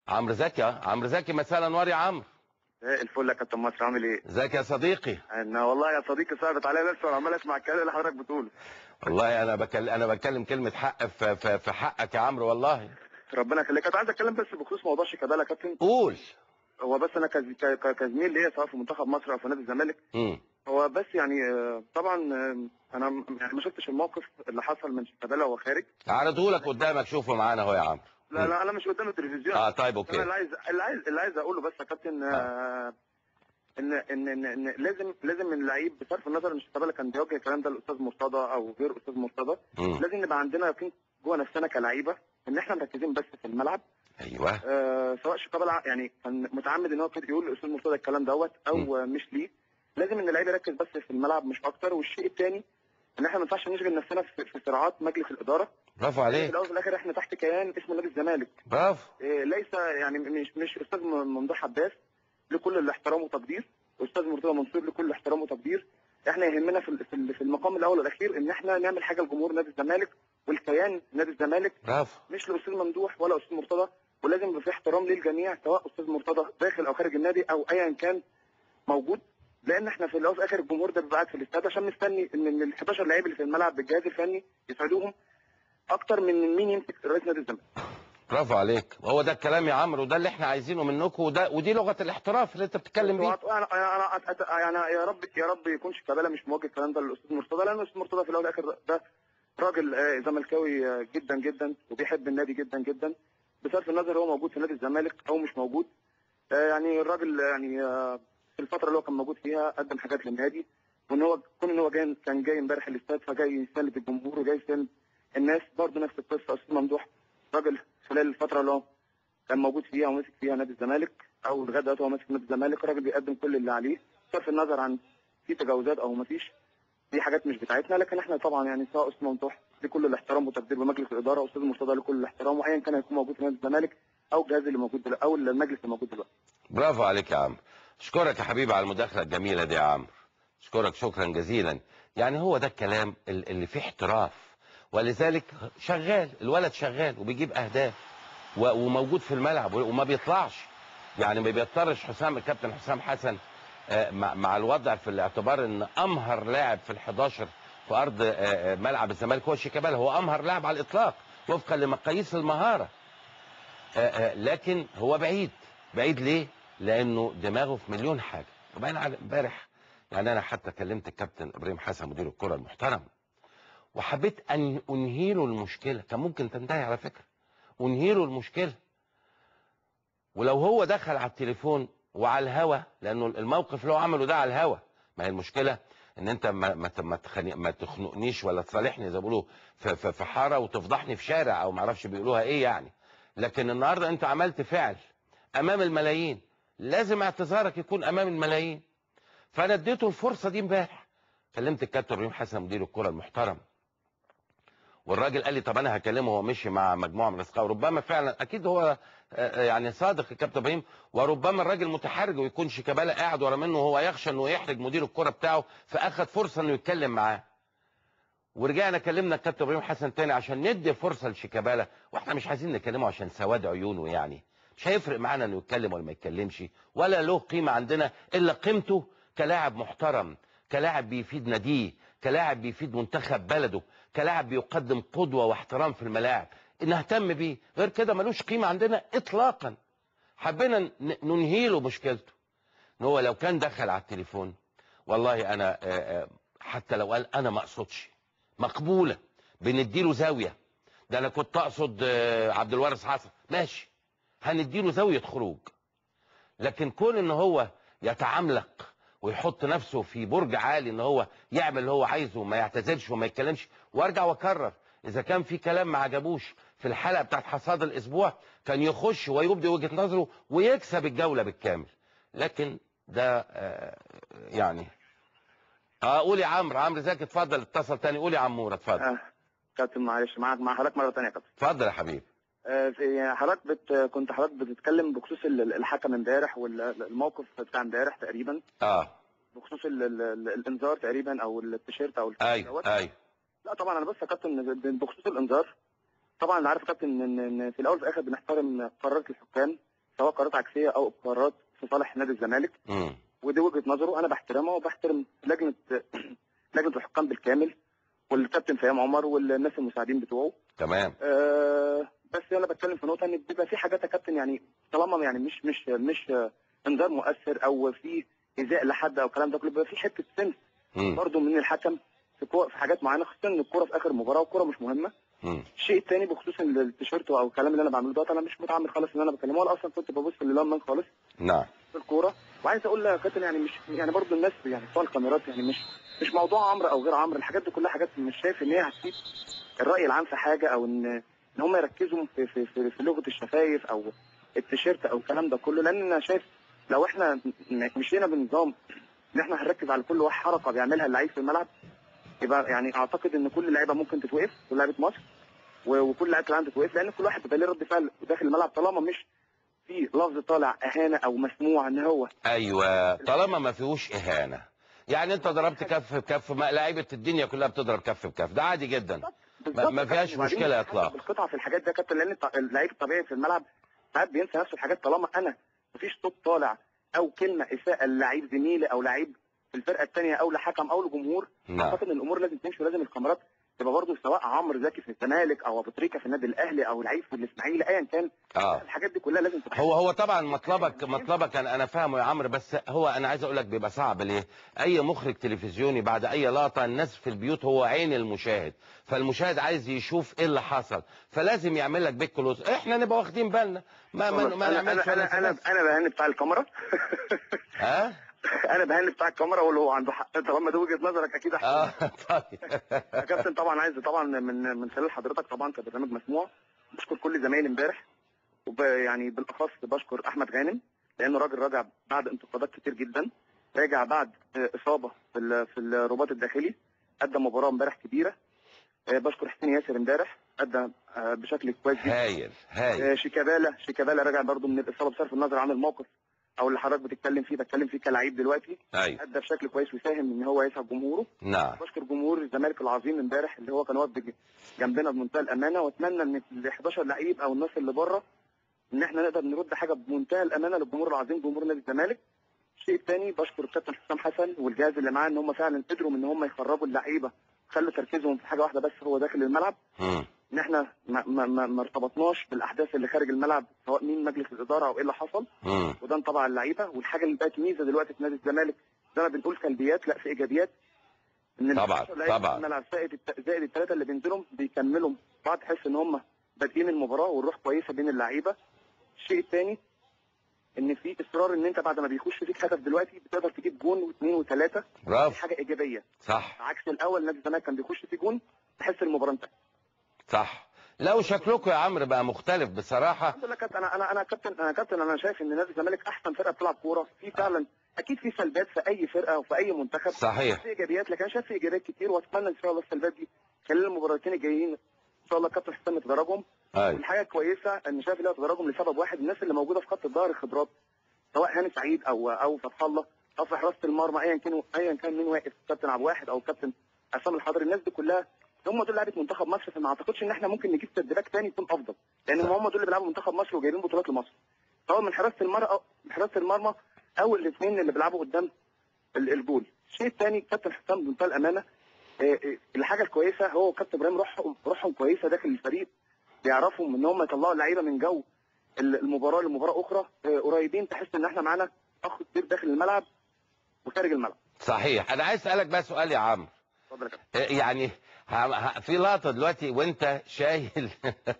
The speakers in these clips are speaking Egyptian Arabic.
عمرو زكي اه عمرو زكي مساء الانوار يا عمرو ايه الفل يا كابتن مصر عامل ايه؟ ازيك يا صديقي انا والله يا صديقي صعبت عليا لسه وعمال اسمع الكلام اللي حضرتك بتقوله والله انا بكلم انا بتكلم كلمه حق في, في, في حقك يا عمرو والله ربنا يخليك كنت عايز اتكلم بس بخصوص موضوع شيكابالا يا كابتن قول هو بس انا كز- ك- ك- كزميل ليا سواء في منتخب مصر او في نادي الزمالك امم هو بس يعني آه، طبعا آه، انا م- يعني ما شفتش الموقف اللي حصل من شيكابالا وهو خارج عرضه لك قدامك شوفه معانا اهو يا عمرو لا لا انا مش قدام التلفزيون اه طيب انا اوكي اللي عايز اللي عايز اللي عايز اقوله بس يا كابتن آه، ان ان ان, إن لازم لازم اللعيب بصرف النظر ان شيكابالا كان بيوجه الكلام ده للاستاذ مرتضى او غير استاذ مرتضى مم. لازم نبقى عندنا يقين جوه نفسنا كلعيبه ان احنا مركزين بس في الملعب ايوه آه سواء شيكابالا يعني كان متعمد ان هو كده يقول لاستاذ مرتضى الكلام دوت او م. آه، مش ليه لازم ان اللعيب يركز بس في الملعب مش اكتر والشيء الثاني ان احنا ما ينفعش نشغل نفسنا في, في صراعات مجلس الاداره برافو في عليك الاول وفي الاخر احنا تحت كيان اسمه نادي الزمالك برافو إيه، ليس يعني مش مش استاذ ممدوح عباس لكل الاحترام وتقدير واستاذ مرتضى منصور لكل الاحترام وتقدير احنا يهمنا في ال- في ال- في المقام الاول والاخير ان احنا نعمل حاجه لجمهور نادي الزمالك والكيان نادي الزمالك برافو مش لاستاذ ممدوح ولا استاذ مرتضى ولازم يبقى في احترام للجميع سواء استاذ مرتضى داخل او خارج النادي او ايا كان موجود لان احنا في الاول وفي الاخر الجمهور ده بيبقى قاعد في الاستاد عشان مستني ان ال 11 لعيب اللي في الملعب بالجهاز الفني يساعدوهم اكتر من مين يمسك رئيس نادي الزمالك برافو عليك هو ده الكلام يا عمرو وده اللي احنا عايزينه منكم وده ودي لغه الاحتراف اللي انت بتتكلم بيه انا انا انا أت- يعني يا رب يا رب يكون شيكابالا مش موجه الكلام ده للاستاذ مرتضى لان الاستاذ مرتضى في الاول والاخر ده راجل آه، زملكاوي آه، جدا جدا وبيحب النادي جدا جدا بصرف النظر هو موجود في نادي الزمالك او مش موجود آه، يعني الراجل يعني آه، في الفتره اللي هو كان موجود فيها قدم حاجات للنادي وان هو كون ان هو جاي كان جاي امبارح الاستاد فجاي يساند الجمهور وجاي يساند الناس برضه نفس القصه استاذ ممدوح راجل خلال الفتره اللي هو كان موجود فيها وماسك فيها نادي الزمالك او لغايه دلوقتي هو ماسك نادي الزمالك راجل بيقدم كل اللي عليه بصرف النظر عن في تجاوزات او ما فيش دي حاجات مش بتاعتنا لكن احنا طبعا يعني سواء اسمه ممدوح لكل الاحترام والتقدير بمجلس الاداره واستاذ مرتضى لكل الاحترام وايا كان هيكون موجود في نادي الزمالك او الجهاز اللي موجود دلوقتي او المجلس اللي موجود دلوقتي برافو عليك يا عمرو اشكرك يا حبيبي على المداخله الجميله دي يا عمرو اشكرك شكرا جزيلا يعني هو ده الكلام ال- اللي فيه احتراف ولذلك شغال الولد شغال وبيجيب اهداف و- وموجود في الملعب وما بيطلعش يعني ما بيضطرش حسام الكابتن حسام حسن آه، مع مع الوضع في الاعتبار ان امهر لاعب في ال11 في ارض آه، آه، ملعب الزمالك هو شيكابالا هو امهر لاعب على الاطلاق وفقا لمقاييس المهاره آه، آه، لكن هو بعيد بعيد ليه؟ لانه دماغه في مليون حاجه وبعدين على امبارح يعني انا حتى كلمت الكابتن ابراهيم حسن مدير الكره المحترم وحبيت ان انهي له المشكله كان ممكن تنتهي على فكره انهي له المشكله ولو هو دخل على التليفون وعلى الهوا لانه الموقف اللي هو عمله ده على الهوا ما هي المشكله ان انت ما ما ما, تخنق ما تخنقنيش ولا تصالحني زي ما بيقولوا في, في, في حاره وتفضحني في شارع او ما اعرفش بيقولوها ايه يعني لكن النهارده انت عملت فعل امام الملايين لازم اعتذارك يكون امام الملايين فانا اديته الفرصه دي امبارح كلمت الكابتن ابراهيم حسن مدير الكره المحترم والراجل قال لي طب انا هكلمه هو مشي مع مجموعه من الاصدقاء وربما فعلا اكيد هو آه، يعني صادق الكابتن ابراهيم وربما الراجل متحرج ويكون شيكابالا قاعد ورا منه وهو يخشى انه يحرج مدير الكره بتاعه فاخد فرصه انه يتكلم معاه ورجعنا كلمنا الكابتن ابراهيم حسن تاني عشان ندي فرصه لشيكابالا واحنا مش عايزين نكلمه عشان سواد عيونه يعني مش هيفرق معانا انه يتكلم ولا ما يتكلمش ولا له قيمه عندنا الا قيمته كلاعب محترم كلاعب بيفيد ناديه كلاعب بيفيد منتخب بلده كلاعب بيقدم قدوه واحترام في الملاعب نهتم بيه غير كده ملوش قيمه عندنا اطلاقا حبينا ن- ننهي له مشكلته ان هو لو كان دخل على التليفون والله انا آه، آه، حتى لو قال انا ما اقصدش مقبوله بنديله زاويه ده انا كنت اقصد آه، عبد الوارث حسن ماشي هنديله زاويه خروج لكن كون ان هو يتعملق ويحط نفسه في برج عالي ان هو يعمل اللي هو عايزه وما يعتذرش وما يتكلمش وارجع واكرر اذا كان في كلام ما عجبوش في الحلقه بتاعت حصاد الاسبوع كان يخش ويبدي وجهه نظره ويكسب الجوله بالكامل لكن ده آه، يعني اه قول يا عمرو عمرو زكي اتفضل اتصل تاني قول يا عموره اتفضل آه. كابتن معلش معاك مع حضرتك مره ثانيه يا كابتن اتفضل يا حبيبي آه، في- حضرتك بت... كنت حضرتك بتتكلم بخصوص ال- الحكم امبارح والموقف بتاع امبارح تقريبا اه بخصوص ال... ال... ال- الانذار تقريبا او التيشيرت او الكلام ايوه دوت. ايوه لا طبعا انا بس يا كابتن بخصوص الانذار طبعا انا عارف يا كابتن ان إن في الاول وفي الاخر بنحترم قرارات الحكام سواء قرارات عكسيه او قرارات في صالح نادي الزمالك امم ودي وجهه نظره انا بحترمها وبحترم لجنه لجنه الحكام بالكامل والكابتن فهيم عمر والناس المساعدين بتوعه تمام أه بس انا بتكلم في نقطه ان بيبقى في حاجات يا كابتن يعني طالما يعني مش مش مش آه، انذار مؤثر او في ايذاء لحد او الكلام ده كله بيبقى في حته سنس امم برضه من الحكم في كو- في حاجات معينه خصوصا ان الكوره في اخر مباراه والكوره مش مهمه امم الشيء الثاني بخصوص ال- التيشيرت او الكلام اللي انا بعمله ده انا مش متعمد خالص ان انا بكلمه ولا اصلا كنت ببص للمان خالص نعم في الكوره وعايز اقول يا كابتن يعني مش يعني برضه الناس يعني بتوع الكاميرات يعني مش مش موضوع عمرو او غير عمرو الحاجات دي كلها حاجات مش شايف ان هي هتفيد الراي العام في حاجه او ان ان هم يركزوا في في في, في لغه الشفايف او التيشيرت او الكلام ده كله لان انا شايف لو احنا م- مشينا بنظام ان احنا هنركز على كل واحد حركه بيعملها اللعيب في الملعب يبقى يعني اعتقد ان كل اللعيبه ممكن تتوقف كل لعيبه مصر و- وكل لعيبه العالم تتوقف لان كل واحد بيبقى ليه رد فعل داخل الملعب طالما مش في لفظ طالع اهانه او مسموع ان هو ايوه طالما ما فيهوش اهانه يعني انت ضربت كف بكف ما لعيبه الدنيا كلها بتضرب كف بكف ده عادي جدا بالظبط ما يا فيهاش كابتن. وبعدين مشكلة حسب إطلاقا. القطعه في الحاجات دي يا كابتن لان الط- اللعيب الطبيعي في الملعب ساعات بينسى نفس الحاجات طالما انا مفيش صوت طالع او كلمه اساءه للعيب زميلي او لعيب في الفرقه الثانيه او لحكم او لجمهور نعم اعتقد ان الامور لازم تمشي ولازم الكاميرات تبقى برضه سواء عمرو زكي في الزمالك او ابو تريكه في النادي الاهلي او لعيب في الاسماعيلي ايا كان اه الحاجات دي كلها لازم تبقى هو هو طبعا مطلبك مطلبك انا انا فاهمه يا عمرو بس هو انا عايز اقول لك بيبقى صعب ليه؟ اي مخرج تلفزيوني بعد اي لقطه الناس في البيوت هو عين المشاهد فالمشاهد عايز يشوف ايه اللي حصل فلازم يعمل لك بيك كلوز احنا نبقى واخدين بالنا ما ما, ما انا نعملش انا ولا انا انا, سبب. أنا بهني بتاع الكاميرا ها؟ انا بهني بتاع الكاميرا واللي هو عنده حق طالما ده وجهه نظرك اكيد احسن اه طيب يا كابتن طبعا عايز طبعا من من خلال حضرتك طبعا كبرنامج مسموع بشكر كل زمايلي امبارح وب يعني بالاخص بشكر احمد غانم لانه راجل راجع بعد انتقادات كتير جدا راجع بعد آه، اصابه في ال- في الرباط الداخلي ادى مباراه امبارح كبيره آه، بشكر حسين ياسر امبارح ادى آه، بشكل كويس جدا هايل هايل آه، شيكابالا شيكابالا راجع برضو من الاصابه بصرف النظر عن الموقف او اللي حضرتك بتتكلم فيه بتكلم فيه كلاعب دلوقتي ايوه ادى بشكل كويس وساهم ان هو يسعد جمهوره نعم بشكر جمهور الزمالك العظيم امبارح اللي هو كان واقف بج- جنبنا بمنتهى الامانه واتمنى ان ال 11 لعيب او الناس اللي بره ان احنا نقدر نرد حاجه بمنتهى الامانه للجمهور العظيم جمهور نادي الزمالك. الشيء الثاني بشكر الكابتن حسام حسن والجهاز اللي معاه ان هم فعلا قدروا ان هم يخرجوا اللعيبه خلوا تركيزهم في حاجه واحده بس هو داخل الملعب مم. ان احنا ما, ما, ما, ما ارتبطناش بالاحداث اللي خارج الملعب سواء مين مجلس الاداره او ايه اللي حصل مم. وده طبعا اللعيبه والحاجه اللي بقت ميزه دلوقتي في نادي الزمالك زي ما بنقول سلبيات لا في ايجابيات ان طبعاً، العشرة لعيبة طبعاً. في الملعب زائد الت- زائد الثلاثه اللي بينزلوا بيكملوا بعض تحس ان هم بادئين المباراه والروح كويسه بين اللعيبه الشيء الثاني ان في اصرار ان انت بعد ما بيخش فيك هدف دلوقتي بتقدر تجيب جون واثنين وثلاثه دي برافو حاجه ايجابيه صح عكس الاول نادي الزمالك كان بيخش في جون تحس المباراه انتهت صح لو شكلكم يا عمرو بقى مختلف بصراحه الحمد لله كابتن انا انا انا كابتن انا كابتن انا شايف ان نادي الزمالك احسن فرقه بتلعب كوره في فعلا اكيد في سلبيات في اي فرقه وفي اي منتخب صحيح في ايجابيات لكن انا شايف في ايجابيات كتير واتمنى ان شاء الله السلبيات دي خلال المباراتين الجايين ان شاء الله كابتن حسام يتدرجهم ايوه والحاجه الكويسه ان شايف اللي هو تدرجهم لسبب واحد الناس اللي موجوده في خط الظهر خبرات سواء هاني سعيد او او فتح الله او في حراسه المرمى ايا كان ايا كان مين واقف كابتن عبد الواحد او كابتن عصام الحضري الناس دي كلها هم دول لعيبه منتخب مصر فما اعتقدش ان احنا ممكن نجيب تدريبات تاني يكون افضل لان صح. هم دول اللي بيلعبوا منتخب مصر وجايبين بطولات لمصر سواء من حراسه المرمى او من حراسه المرمى او الاثنين اللي بيلعبوا قدام ال- الجول الشيء الثاني كابتن حسام بمنتهى الامانه آه، آه، الحاجه الكويسه هو كابتن ابراهيم روحهم روحهم كويسه داخل الفريق بيعرفوا ان هم يطلعوا اللعيبه من جو ال- المباراه لمباراه اخرى آه، قريبين تحس ان احنا معانا اخ كبير داخل الملعب وخارج الملعب صحيح انا عايز اسالك بقى سؤال يا عمرو اتفضل يا كابتن إيه يعني ه- ه- في لقطه دلوقتي وانت شايل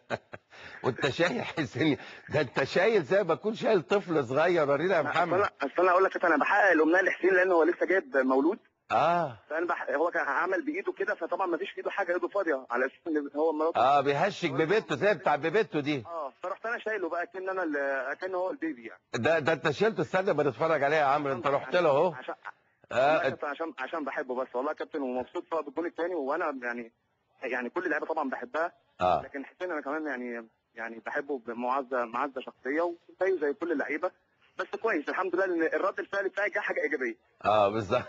وانت شايل حسين ده انت شايل زي ما تكون شايل طفل صغير ورينا يا أصل محمد انا أصل أنا اقول لك كابتن انا بحقق الامنيه لحسين لان هو لسه جايب مولود اه فانا بح... هو كان عمل بايده كده فطبعا ما فيش في ايده حاجه ايده فاضيه على اساس ان هو مراته اه بيهشك ببيته زي بتاع بيبته دي اه فرحت انا شايله بقى كان انا ال- كان هو البيبي يعني ده ده انت شلته استنى بنتفرج عليه يا عمرو انت رحت له اهو عشان والله يا اه كابتن عشان عشان بحبه بس والله يا كابتن ومبسوط سواء بالجون الثاني وانا يعني يعني كل اللعيبه طبعا بحبها اه لكن حسين انا كمان يعني يعني بحبه بمعزه معزه شخصيه وزيه زي كل اللعيبه بس كويس الحمد لله ان الرد الفعل بتاعي جه حاجه ايجابيه اه بالظبط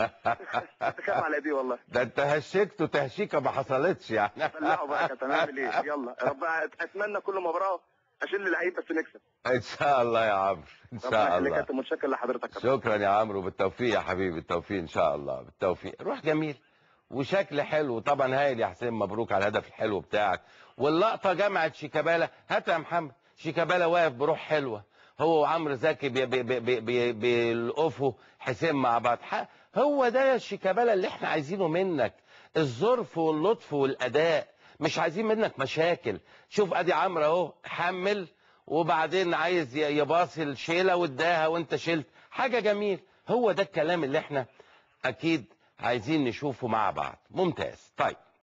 بخاف على دي والله ده انت هشكته تهشيكه ما حصلتش يعني بلعوا بقى يا كابتن هنعمل ايه يلا رب اتمنى كل مباراه اشيل اللعيب بس نكسب ان شاء الله يا عمرو ان ربنا شاء يخليك الله يا كابتن متشكر لحضرتك يا كابتن. شكرا يا عمرو بالتوفيق يا حبيبي بالتوفيق ان شاء الله بالتوفيق روح جميل وشكل حلو طبعا هايل يا حسين مبروك على الهدف الحلو بتاعك واللقطه جمعت شيكابالا هات يا محمد شيكابالا واقف بروح حلوه هو وعمرو زكي بي- بي- بي- بي- بي- بيلقفوا حسين مع بعض ح- هو ده يا شيكابالا اللي احنا عايزينه منك الظرف واللطف والاداء مش عايزين منك مشاكل شوف ادي عمرو اهو حمل وبعدين عايز ي- يباصي الشيله واداها وانت شلت حاجه جميل هو ده الكلام اللي احنا اكيد عايزين نشوفه مع بعض ممتاز طيب